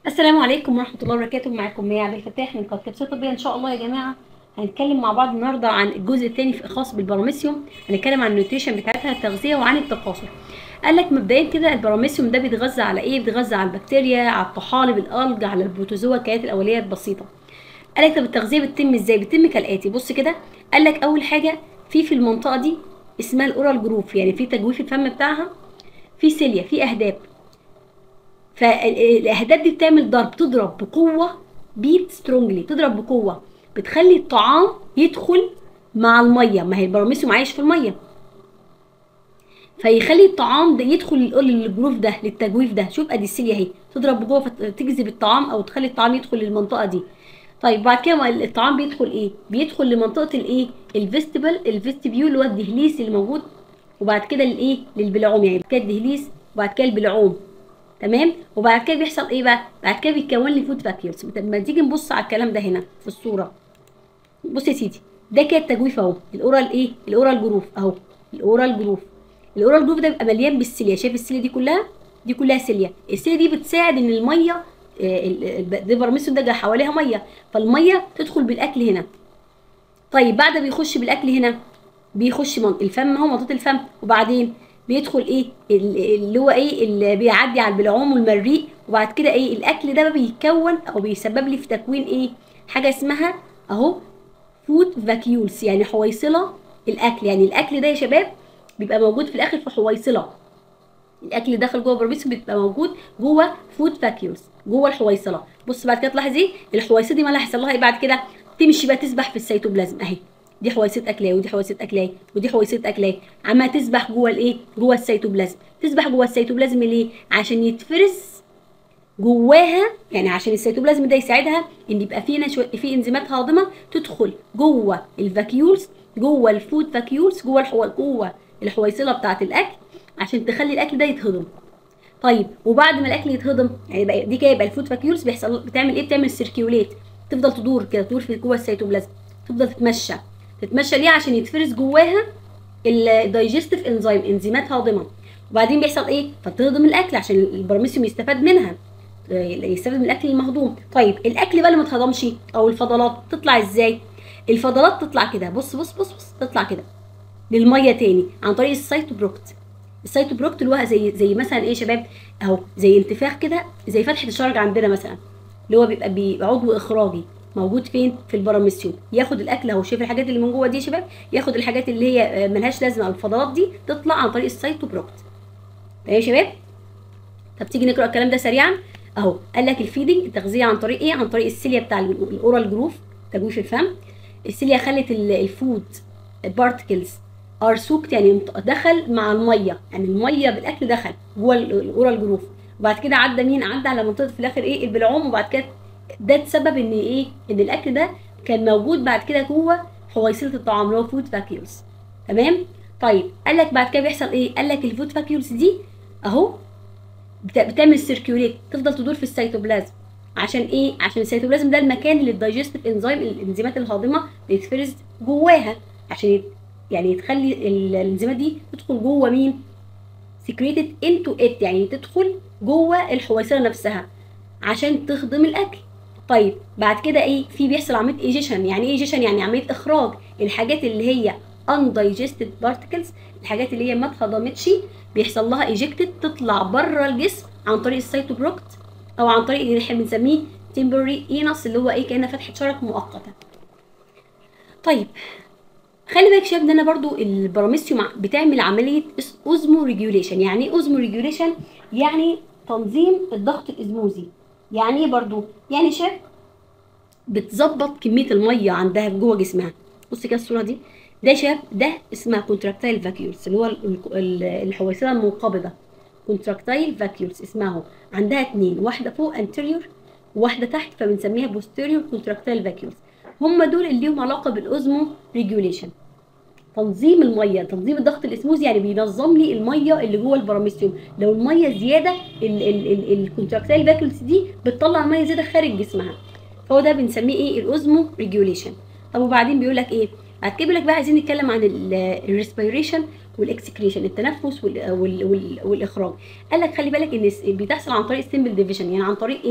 السلام عليكم ورحمة الله وبركاته معاكم ميا عبد الفتاح من قناة كبسة طبية إن شاء الله يا جماعة هنتكلم مع بعض النهاردة عن الجزء الثاني خاص بالبراميسيوم هنتكلم عن النيوتريشن بتاعتها التغذية وعن التكاثر قال لك مبدئيا كده البراميسيوم ده بيتغذى على ايه بيتغذى على البكتيريا على الطحالب الالج على البروتوزوا الكائنات الاوليه البسيطه قال لك طب التغذيه بتتم ازاي بتتم كالاتي بص كده قال لك اول حاجه في في المنطقه دي اسمها الاورال جروف يعني في تجويف الفم بتاعها في سيليا في اهداب فالاهداب دي بتعمل ضرب تضرب بقوه بيت سترونجلي تضرب بقوه بتخلي الطعام يدخل مع الميه ما هي البراميسيوم عايش في الميه فيخلي الطعام ده يدخل للجروف ده للتجويف ده شوف ادي السيليا اهي تضرب بقوه فتجذب الطعام او تخلي الطعام يدخل للمنطقه دي طيب بعد كده الطعام بيدخل ايه بيدخل لمنطقه الايه الفيستيبل الفيستيبيول اللي هو الدهليس اللي موجود وبعد كده للايه للبلعوم يعني بعد كده الدهليس وبعد كده البلعوم تمام وبعد كده بيحصل ايه بقى بعد كده بيتكون لي فود فاكيولز لما تيجي نبص على الكلام ده هنا في الصوره بص يا سيدي ده كده التجويف اهو الاورال ايه الاورال جروف اهو الاورال جروف الاورال جروف ده بيبقى مليان بالسيليا شايف السيليا دي كلها دي كلها سيليا السيليا دي بتساعد ان الميه ده برميسيوم ده حواليها ميه فالميه تدخل بالاكل هنا طيب بعد ما بيخش بالاكل هنا بيخش من الفم اهو منطقه الفم وبعدين بيدخل ايه اللي هو ايه اللي بيعدي على البلعوم والمريء وبعد كده ايه الاكل ده بيتكون او بيسبب لي في تكوين ايه حاجه اسمها اهو فود فاكيولز يعني حويصله الاكل يعني الاكل ده يا شباب بيبقى موجود في الاخر في حويصله الاكل اللي داخل جوه بربيسكو بيبقى موجود جوه فود فاكيولز جوه الحويصله بص بعد كده تلاحظ ايه الحويصه دي ما اللي هيحصل لها ايه بعد كده تمشي بقى تسبح في السيتوبلازم اهي دي حويصه اكلاي ودي حويصه اكلاي ودي حويصه اكلاي عماله تسبح جوه الايه جوه السيتوبلازم تسبح جوه السيتوبلازم ليه عشان يتفرز جواها يعني عشان السيتوبلازم ده يساعدها ان يبقى فينا شو... في انزيمات هاضمه تدخل جوه الفاكيولز جوه الفود فاكيولز جوه الحو... جوه الحويصله بتاعه الاكل عشان تخلي الاكل ده يتهضم طيب وبعد ما الاكل يتهضم يعني بقى دي كده يبقى الفود فاكيولز بيحصل بتعمل ايه بتعمل سيركيوليت تفضل تدور كده تدور في جوه السيتوبلازم تفضل تتمشى تتمشى ليه عشان يتفرز جواها الدايجستيف انزيم انزيمات هاضمه وبعدين بيحصل ايه فتهضم الاكل عشان البراميسيوم يستفاد منها يستفاد من الاكل المهضوم طيب الاكل بقى اللي ما اتهضمش او الفضلات تطلع ازاي الفضلات تطلع كده بص بص بص بص تطلع كده للميه تاني عن طريق السيتوبروكت السيتوبروكت اللي هو زي زي مثلا ايه يا شباب اهو زي انتفاخ كده زي فتحه الشرج عندنا مثلا اللي هو بيبقى بعضو اخراجي موجود فين في البراميسيوم ياخد الاكل اهو شايف الحاجات اللي من جوه دي يا شباب ياخد الحاجات اللي هي ملهاش لازمه الفضلات دي تطلع عن طريق السيتوبروكت تمام يا شباب طب تيجي نقرا الكلام ده سريعا اهو قال لك الفيدنج التغذيه عن طريق ايه عن طريق السيليا بتاع الاورال جروف تجويف الفم السيليا خلت الفود بارتكلز ار سوكت يعني دخل مع الميه يعني الميه بالاكل دخل جوه الاورال جروف وبعد كده عدى مين عدى على منطقه في الاخر ايه البلعوم وبعد كده ده تسبب ان ايه ان الاكل ده كان موجود بعد كده جوه حويصله الطعام اللي هو فود فاكيولز تمام طيب قال لك بعد كده بيحصل ايه قال لك الفود فاكيولز دي اهو بتعمل سيركيوليت تفضل تدور في السيتوبلازم عشان ايه عشان السيتوبلازم ده المكان اللي الدايجستيف انزيم الانزيمات الهاضمه بيتفرز جواها عشان يعني تخلي الانزيمات دي تدخل جوه مين سكريتد انتو ات يعني تدخل جوه الحويصله نفسها عشان تخدم الاكل طيب بعد كده ايه في بيحصل عمليه ايجيشن يعني ايه ايجيشن يعني عمليه اخراج الحاجات اللي هي undigested particles الحاجات اللي هي ما اتهضمتش بيحصل لها ايجكتد تطلع بره الجسم عن طريق السيتوبروكت او عن طريق اللي احنا بنسميه temporary انس اللي هو ايه كانها فتحه شرج مؤقته طيب خلي بالك شباب ان انا برضو البراميسيوم بتعمل عمليه اوزمو ريجوليشن يعني ايه اوزمو ريجوليشن يعني تنظيم الضغط الاسموزي يعني ايه برضو يعني شاف بتظبط كميه الميه عندها جوه جسمها بص كده الصوره دي ده شاف ده اسمها كونتراكتايل فاكيولز اللي هو الحويصله المنقبضه كونتراكتايل فاكيولز اسمها اهو عندها اتنين واحده فوق انتيريور وواحده تحت فبنسميها بوستيريور كونتراكتايل فاكيولز هم دول اللي ليهم علاقه بالاوزمو ريجوليشن تنظيم الميه تنظيم الضغط الاسموزي يعني بينظم لي الميه اللي جوه البراميسيوم لو الميه زياده الكونتراكتايل فاكيولز دي بتطلع ميه زياده خارج جسمها فهو ده بنسميه ايه الاوزمو ريجوليشن طب وبعدين بيقول لك ايه بعد كده بيقول لك بقى عايزين نتكلم عن الريسبيريشن والاكسكريشن التنفس وال وال وال والاخراج قال لك خلي بالك ان بتحصل عن طريق السمبل ديفيجن يعني عن طريق ايه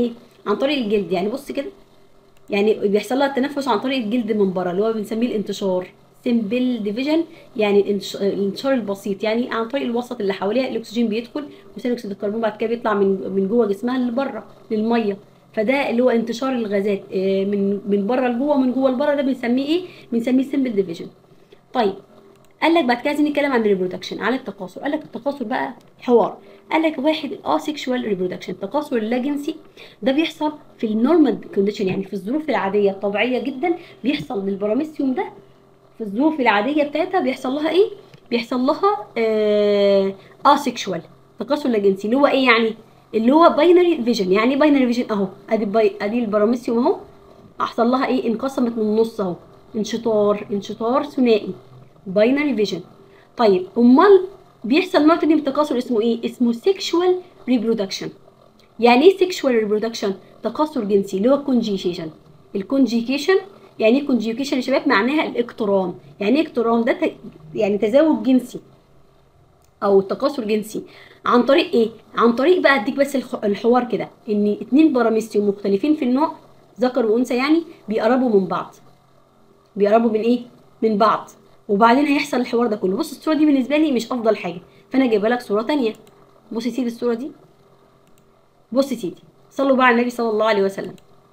عن طريق الجلد يعني بص كده يعني بيحصل لها التنفس عن طريق الجلد من بره اللي هو بنسميه الانتشار سمبل ديفيجن يعني الانتش- الانتشار البسيط يعني عن طريق الوسط اللي حواليها الاكسجين بيدخل وثاني اكسيد الكربون بعد كده بيطلع من من جوه جسمها لبره للميه فده اللي هو انتشار الغازات آه، من من بره لجوه ومن جوه لبره ده بنسميه ايه بنسميه سمبل ديفيجن طيب قال لك بعد كده عايزين نتكلم عن الريبرودكشن على التكاثر قال لك التكاثر بقى حوار قال لك واحد الاسexual ريبرودكشن التكاثر اللاجنسي ده بيحصل في النورمال كونديشن يعني في الظروف العاديه الطبيعيه جدا بيحصل للبراميسيوم ده في الظروف العاديه بتاعتها بيحصل لها ايه بيحصل لها آه اسexual تكاثر لاجنسي اللي هو ايه يعني اللي هو باينري فيجن يعني ايه باينري فيجن اهو ادي باي ادي البراميسيوم اهو حصل لها ايه انقسمت من النص اهو انشطار انشطار ثنائي باينري فيجن طيب امال بيحصل نوع تاني من التكاثر اسمه ايه اسمه سيكشوال ريبرودكشن يعني ايه سيكشوال ريبرودكشن تكاثر جنسي اللي هو كونجيكيشن الكونجيكيشن يعني ايه كونجيكيشن يا شباب معناها الاقتران يعني ايه اقتران ده ت- يعني تزاوج جنسي او تكاثر جنسي عن طريق ايه عن طريق بقى اديك بس الخ- الحوار كده ان اتنين براميسيوم مختلفين في النوع ذكر وانثى يعني بيقربوا من بعض بيقربوا من ايه من بعض وبعدين هيحصل الحوار ده كله بص الصوره دي بالنسبه لي مش افضل حاجه فانا جايبه لك صوره تانية بص يا سيدي الصوره دي بص يا سيدي صلوا بقى على النبي صلى الله عليه وسلم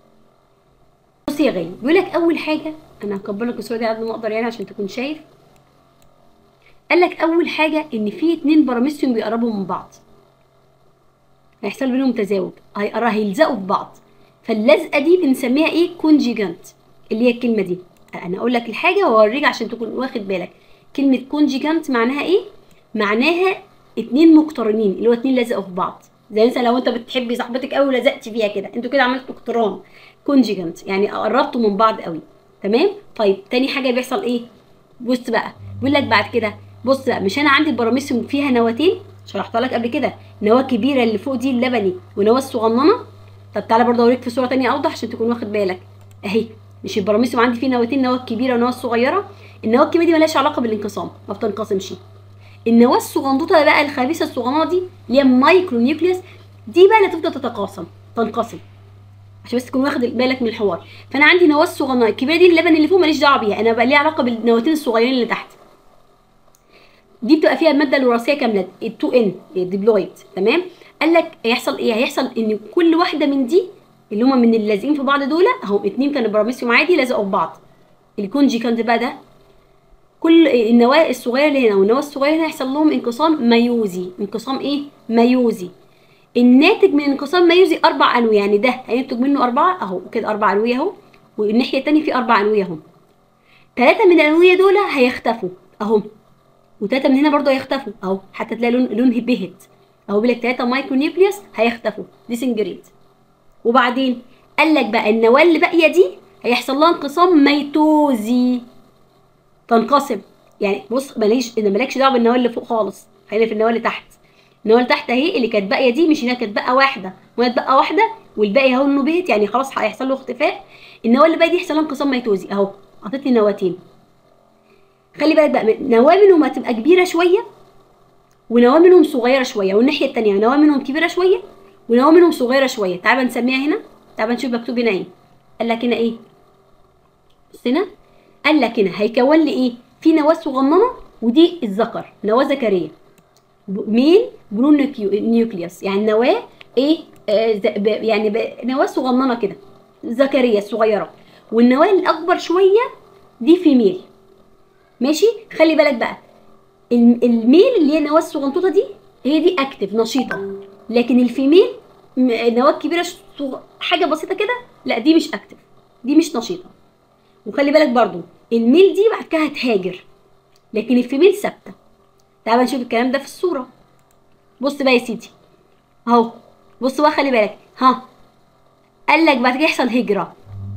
بص يا غالي بيقول لك اول حاجه انا هكبر لك الصوره دي على قد ما اقدر يعني عشان تكون شايف قال لك اول حاجه ان في اتنين براميسيوم بيقربوا من بعض هيحصل بينهم تزاوج هيقرا هيلزقوا في بعض فاللزقه دي بنسميها ايه كونجيجانت اللي هي الكلمه دي انا اقول لك الحاجه واوريك عشان تكون واخد بالك كلمه كونجيجانت معناها ايه معناها اتنين مقترنين اللي هو اتنين لزقوا في بعض زي مثلا لو انت بتحبي صاحبتك قوي ولزقتي فيها كده انتوا كده عملتوا اقتران كونجيجانت يعني قربتوا من بعض قوي تمام طيب تاني حاجه بيحصل ايه بص بقى بيقول لك بعد كده بص بقى مش انا عندي البراميسيوم فيها نواتين شرحتها لك قبل كده نواه كبيره اللي فوق دي اللبني ونواه الصغننه طب تعالى برضه اوريك في صوره تانية اوضح عشان تكون واخد بالك اهي مش البراميسيوم عندي فيه نواتين نواه كبيره ونواه صغيره النواه الكبيره دي ملهاش علاقه بالانقسام ما بتنقسمش النواه الصغنطوطه بقى الخبيثه الصغننه دي اللي هي مايكرو نيوكليوس دي بقى اللي تفضل تتقاسم تنقسم عشان بس تكون واخد بالك من الحوار فانا عندي نواه صغننه الكبيره دي اللبن اللي فوق ماليش دعوه بيها انا بقى ليها علاقه بالنواتين الصغيرين اللي تحت دي بتبقى فيها الماده الوراثيه كامله ال 2 ان ديبلويد تمام قال لك هيحصل ايه هيحصل ان كل واحده من دي اللي هم من اللازقين في بعض دول اهو اتنين كانوا براميسيوم عادي لزقوا في بعض الكونجيكانت بقى ده كل النواه الصغيره اللي هنا والنواه الصغيره هنا هيحصل لهم انقسام ميوزي انقسام ايه ميوزي الناتج من انقسام ميوزي اربع انويه يعني ده هينتج منه اربعه اهو كده اربع انويه اهو والناحيه التانيه في اربع انويه اهو ثلاثه من الانويه دول هيختفوا اهو وتلاته من هنا برضو هيختفوا اهو حتى تلاقي لون لون بهت اهو بيقول لك تلاته مايكرو نيوكليوس هيختفوا ديسنجريت وبعدين قال لك بقى النواه اللي باقيه دي هيحصل لها انقسام ميتوزي تنقسم يعني بص ماليش انا مالكش دعوه بالنواه اللي فوق خالص خلينا في النواه اللي تحت النواه اللي تحت اهي اللي كانت باقيه دي مش هنا كانت باقيه واحده وهنا اتبقى واحده والباقي اهو انه بهت يعني خلاص هيحصل له اختفاء النواه اللي باقيه دي يحصل لها انقسام ميتوزي اهو حطيت لي نواتين خلي بالك بقى نواه منهم هتبقى كبيره شويه ونواه منهم صغيره شويه والناحيه التانيه نواه منهم كبيره شويه ونواه منهم صغيره شويه تعال نسميها هنا تعال نشوف مكتوب هنا ايه قال لك هنا ايه بص هنا قال لك هنا هيكون لي ايه في نواه صغننه ودي الذكر نواه ذكريه ب- مين برون نيوكيو- نيوكليوس يعني نواه ايه آه ز- ب- يعني ب- نواه صغننه كده ذكريه صغيره والنواه الاكبر شويه دي فيميل ماشي خلي بالك بقى الم- الميل اللي هي النواه الصغنطوطه دي هي دي اكتف نشيطه لكن الفيميل م- النواه الكبيره صغ- حاجه بسيطه كده لا دي مش اكتف دي مش نشيطه وخلي بالك برضو الميل دي بعد كده هتهاجر لكن الفيميل ثابته تعال نشوف الكلام ده في الصوره بص بقى يا سيدي اهو بص بقى خلي بالك ها قال لك بعد كده يحصل هجره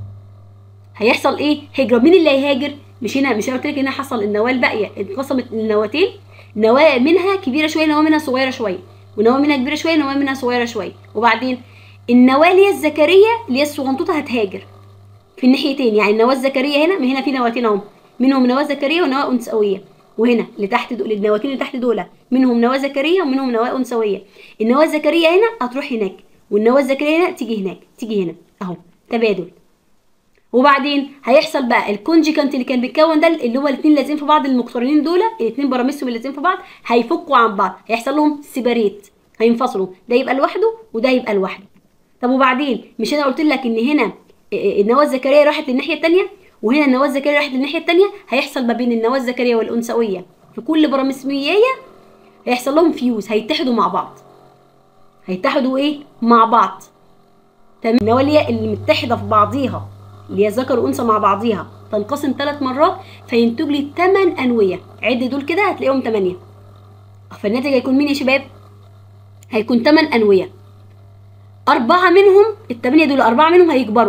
هيحصل ايه هجره مين اللي هيهاجر مش هنا مش أنا قلت لك هنا حصل النواه الباقيه اتقسمت النواتين نواه منها كبيره شويه نواه منها صغيره شويه ونواه منها كبيره شويه نواه منها صغيره شويه وبعدين النواه اللي هي الذكريه اللي هي الصغنطوطه هتهاجر في الناحيتين يعني النواه الذكريه هنا من هنا في نواتين اهو منهم نواه ذكريه ونواه انثويه وهنا اللي تحت دول النواتين اللي تحت دول منهم نواه ذكريه ومنهم نواه انثويه النواه الذكريه هنا هتروح هناك والنواه الذكريه هنا تيجي هناك تيجي هنا اهو تبادل وبعدين هيحصل بقى الكونجيكانت اللي كان بيتكون ده اللي هو الاثنين لازقين في بعض المقترنين دول الاثنين براميسهم اللي لازقين في بعض هيفكوا عن بعض هيحصل لهم سيباريت هينفصلوا ده يبقى لوحده وده يبقى لوحده طب وبعدين مش انا قلت لك ان هنا النواه الذكريه راحت للناحيه الثانيه وهنا النواه الذكريه راحت للناحيه الثانيه هيحصل ما بين النواه الذكريه والانثويه في كل براميسمية هيحصل لهم فيوز هيتحدوا مع بعض هيتحدوا ايه مع بعض تمام النواه اللي هي اللي متحده في بعضيها اللي هي ذكر وانثى مع بعضيها تنقسم ثلاث مرات فينتج لي 8 انويه عد دول كده هتلاقيهم 8 فالناتج هيكون مين يا شباب هيكون 8 انويه أربعة منهم التمانية دول أربعة منهم هيكبروا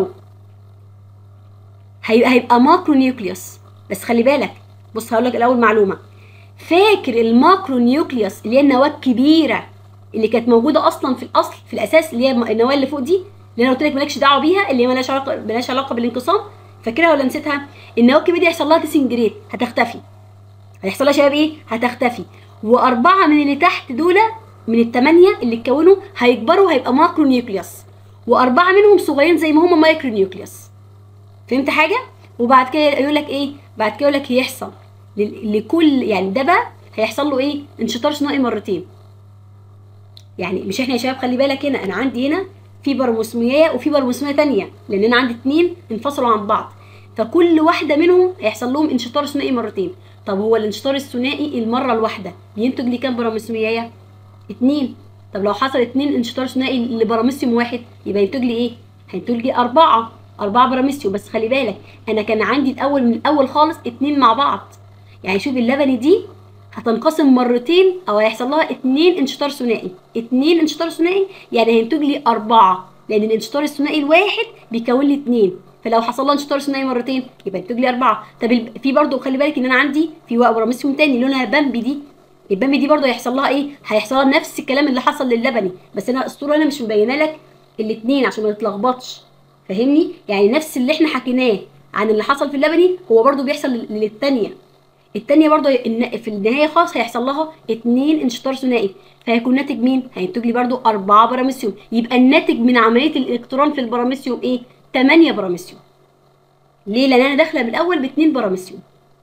هيبقى هيبقى ماكرو نيوكليوس بس خلي بالك بص هقول لك الأول معلومة فاكر الماكرو نيوكليوس اللي هي النواة الكبيرة اللي كانت موجودة أصلا في الأصل في الأساس اللي هي النواة اللي فوق دي اللي أنا قلت لك مالكش دعوة بيها اللي هي مالهاش علاقة مالهاش علاقة بالانقسام فاكرها ولا نسيتها؟ النواة الكبيرة دي هيحصل لها ديسنجريت هتختفي هيحصل لها شباب إيه؟ هتختفي وأربعة من اللي تحت دول من الثمانية اللي اتكونوا هيكبروا هيبقى ماكرو نيوكليوس وأربعة منهم صغيرين زي ما هم مايكرو نيوكليوس فهمت حاجة؟ وبعد كده يقول لك إيه؟ بعد كده يقول لك هيحصل لكل يعني ده بقى هيحصل له إيه؟ انشطار ثنائي مرتين يعني مش احنا يا شباب خلي بالك هنا انا عندي هنا في برموسمية وفي برموسمية تانية لان انا عندي اتنين انفصلوا عن بعض فكل واحدة منهم هيحصل لهم انشطار ثنائي مرتين طب هو الانشطار الثنائي المرة الواحدة بينتج لي كام برموسمية؟ اتنين طب لو حصل اتنين انشطار ثنائي لبراميسيوم واحد يبقى ينتج لي ايه؟ هينتج لي أربعة أربعة براميسيوم بس خلي بالك أنا كان عندي الأول من الأول خالص اتنين مع بعض يعني شوف اللبني دي هتنقسم مرتين أو هيحصل لها اتنين انشطار ثنائي اتنين انشطار ثنائي يعني هينتج لي أربعة لأن الانشطار الثنائي الواحد بيكون لي اتنين فلو حصل لها انشطار ثنائي مرتين يبقى ينتج لي أربعة طب في برضه خلي بالك إن أنا عندي في براميسيوم تاني لونها بامبي دي البامبي دي برضه هيحصل لها ايه هيحصل لها نفس الكلام اللي حصل للبني بس انا الصوره انا مش مبينه لك الاثنين عشان ما تتلخبطش فاهمني يعني نفس اللي احنا حكيناه عن اللي حصل في اللبني هو برضه بيحصل للثانيه الثانيه برضه في النهايه خالص هيحصل لها اتنين انشطار ثنائي فهيكون ناتج مين هينتج لي برضه أربعة براميسيوم يبقى الناتج من عمليه الالكترون في البراميسيوم ايه 8 براميسيوم ليه لان انا داخله من الاول باتنين براميسيوم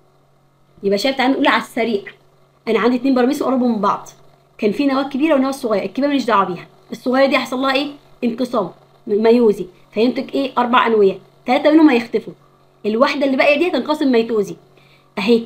يبقى شايف تعالى نقول على السريع انا عندي اتنين براميس قربوا من بعض كان في نواه كبيره ونواه صغيره الكبيره ماليش دعوه بيها الصغيره دي هيحصل لها ايه انقسام ميوزي فينتج ايه اربع انويه ثلاثه منهم هيختفوا الواحده اللي باقيه دي هتنقسم ميتوزي اهي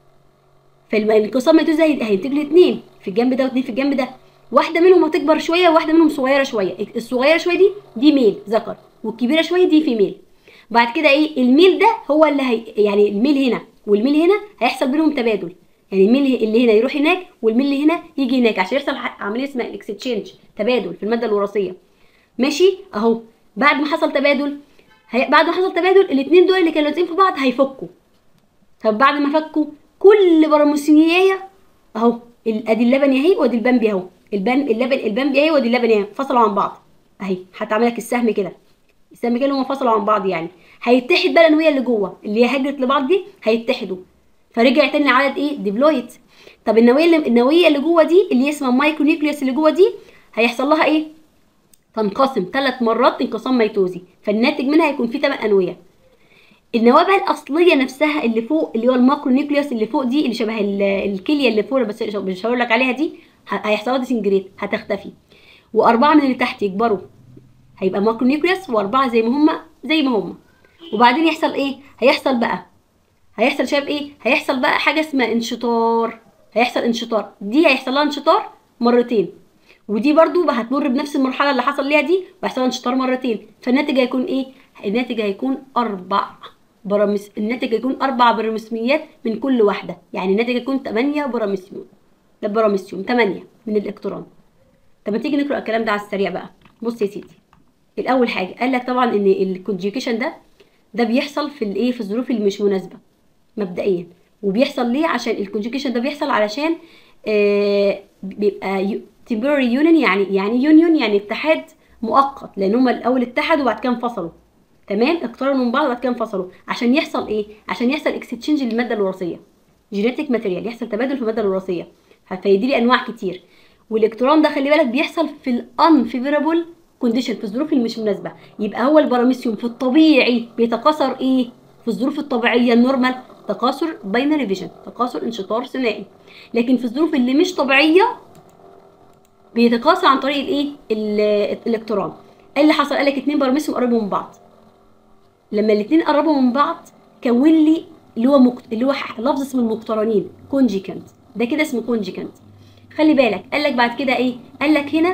فالانقسام ميتوزي هينتج لي اتنين في الجنب ده واتنين في الجنب ده واحده منهم هتكبر شويه وواحده منهم صغيره شويه الصغيره شويه دي دي ميل ذكر والكبيره شويه دي فيميل بعد كده ايه الميل ده هو اللي هي يعني الميل هنا والميل هنا هيحصل بينهم تبادل يعني الميل اللي هنا يروح هناك والميل اللي هنا يجي هناك عشان يحصل عمليه اسمها الاكستشينج تبادل في الماده الوراثيه ماشي اهو بعد ما حصل تبادل هي... بعد ما حصل تبادل الاثنين دول اللي كانوا لازقين في بعض هيفكوا طب بعد ما فكوا كل براموسينيه اهو ادي اللبن اهي وادي البامبي اهو البن اللبن البامبي اهي وادي اللبن اهي انفصلوا عن بعض اهي هتعمل لك السهم كده السهم كده اللي هم انفصلوا عن بعض يعني هيتحد بقى الانويه اللي جوه اللي هي هجرت لبعض دي هيتحدوا فرجع تاني لعدد ايه ديبلويد طب النويه اللي النويه اللي جوه دي اللي هي اسمها مايكرو نيوكليوس اللي جوه دي هيحصل لها ايه تنقسم ثلاث مرات انقسام ميتوزي فالناتج منها هيكون فيه 8 انويه النواه بقى الاصليه نفسها اللي فوق اللي هو الماكرو نيوكليوس اللي فوق دي اللي شبه الكليه اللي فوق بس مش هقول لك عليها دي هيحصل لها ديسنجريت هتختفي واربعه من اللي تحت يكبروا هيبقى ماكرو نيوكليوس واربعه زي ما هم زي ما هم وبعدين يحصل ايه هيحصل بقى هيحصل شايف ايه هيحصل بقى حاجه اسمها انشطار هيحصل انشطار دي هيحصل لها انشطار مرتين ودي برضو هتمر بنفس المرحله اللي حصل ليها دي وهيحصل لها انشطار مرتين فالناتج هيكون ايه الناتج هيكون اربع برامس الناتج هيكون اربع برامسميات من كل واحده يعني الناتج هيكون 8 برامسيوم ده برامسيوم 8 من الالكترون طب ما تيجي نقرا الكلام ده على السريع بقى بص يا سيدي الاول حاجه قال لك طبعا ان الكونجيكيشن ده ده بيحصل في الايه في الظروف اللي مش مناسبه مبدئيا وبيحصل ليه عشان الكونجوكيشن ده بيحصل علشان آه بيبقى temporary union يعني يعني يونيون يعني اتحاد مؤقت لان هم الاول اتحدوا وبعد كده انفصلوا تمام اقترنوا من بعض وبعد كده انفصلوا عشان يحصل ايه عشان يحصل اكستشينج للماده الوراثيه جينيتك ماتيريال يحصل تبادل في الماده الوراثيه فيدي لي انواع كتير والالكترون ده خلي بالك بيحصل في الانفيفورابل كونديشن في الظروف اللي مش مناسبه يبقى هو البراميسيوم في الطبيعي بيتكاثر ايه في الظروف الطبيعيه النورمال تكاثر باينري فيجن تكاثر انشطار ثنائي لكن في الظروف اللي مش طبيعيه بيتكاثر عن طريق الايه ال- الالكترون ايه اللي حصل قال لك اتنين براميسيوم قربوا من بعض لما الاتنين قربوا من بعض كون لي اللي هو مكت... اللي هو ح- لفظ اسمه المقترنين كونجيكنت ده كده اسمه كونجيكنت خلي بالك قال لك بعد كده ايه قال لك هنا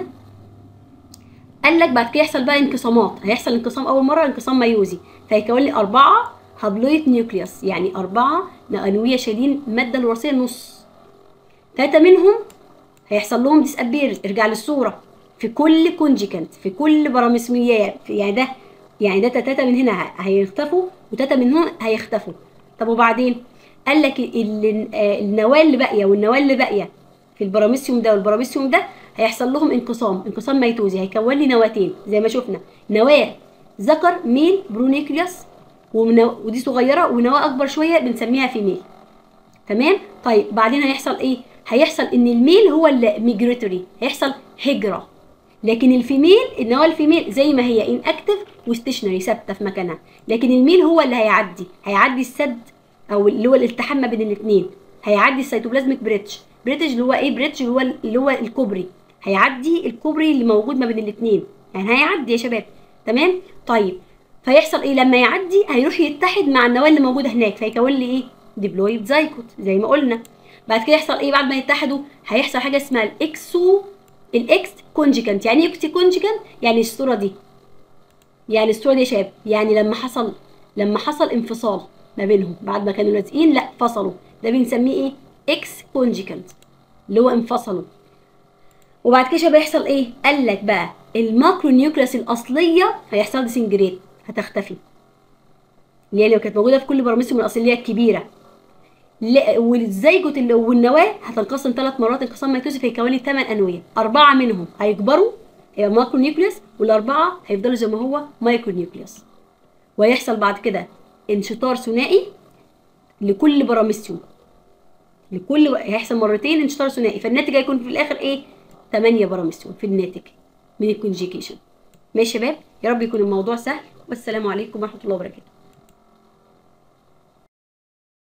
قال لك بعد كده يحصل بقى انقسامات هيحصل انقسام اول مره انقسام ميوزي فيكون لي اربعه هابلويد نيوكليوس يعني اربعه نانويه شايلين الماده الوراثيه نص ثلاثه منهم هيحصل لهم ديس ابير ارجع للصوره في كل كونجيكنت في كل براميسميات يعني ده يعني ده تلاته من هنا ه- هيختفوا وتلاته من هنا هيختفوا طب وبعدين قال لك ال- آه، النواه اللي باقيه والنواه اللي باقيه في البراميسيوم ده والبراميسيوم ده هيحصل لهم انقسام انقسام ميتوزي هيكون لي نواتين زي ما شفنا نواه ذكر ميل برونيكليوس ومنو- ودي صغيره ونواه اكبر شويه بنسميها فيميل تمام طيب بعدين هيحصل ايه هيحصل ان الميل هو اللي ميجريتوري هيحصل هجره لكن الفيميل النواه الفيميل زي ما هي ان اكتف وستيشنري ثابته في مكانها لكن الميل هو اللي هيعدي هيعدي السد او اللي هو الالتحام ما بين الاثنين هيعدي السيتوبلازميك بريتش بريتش اللي هو ايه بريتش اللي هو اللي هو الكوبري هيعدي الكوبري اللي موجود ما بين الاثنين يعني هيعدي يا شباب تمام طيب فيحصل ايه لما يعدي هيروح يتحد مع النواه اللي موجوده هناك فيكون لي ايه ديبلويد زايكوت زي ما قلنا بعد كده يحصل ايه بعد ما يتحدوا هيحصل حاجه اسمها الاكسو الاكس كونجيكانت يعني ايه اكس كونجيكانت يعني الصوره دي يعني الصوره دي يا شباب يعني لما حصل لما حصل انفصال ما بينهم بعد ما كانوا لازقين لا فصلوا ده بنسميه ايه اكس كونجيكانت اللي هو انفصلوا وبعد كده شباب هيحصل ايه قال لك بقى الماكرو نيوكليس الاصليه هيحصل ديسنجريت هتختفي اللي هي اللي كانت موجوده في كل براميسيوم الاصليه الكبيره لا والزيجوت اللي والنواه هتنقسم ثلاث مرات انقسام ميتوزي فيكون لي ثمان انويه اربعه منهم هيكبروا هيبقى ماكرو نيوكليس والاربعه هيفضلوا زي ما هو مايكرو نيوكليس وهيحصل بعد كده انشطار ثنائي لكل براميسيوم لكل هيحصل مرتين انشطار ثنائي فالناتج هيكون في الاخر ايه 8 براميسيوم في الناتج من الكونجيكيشن ماشي يا شباب يا رب يكون الموضوع سهل والسلام عليكم ورحمه الله وبركاته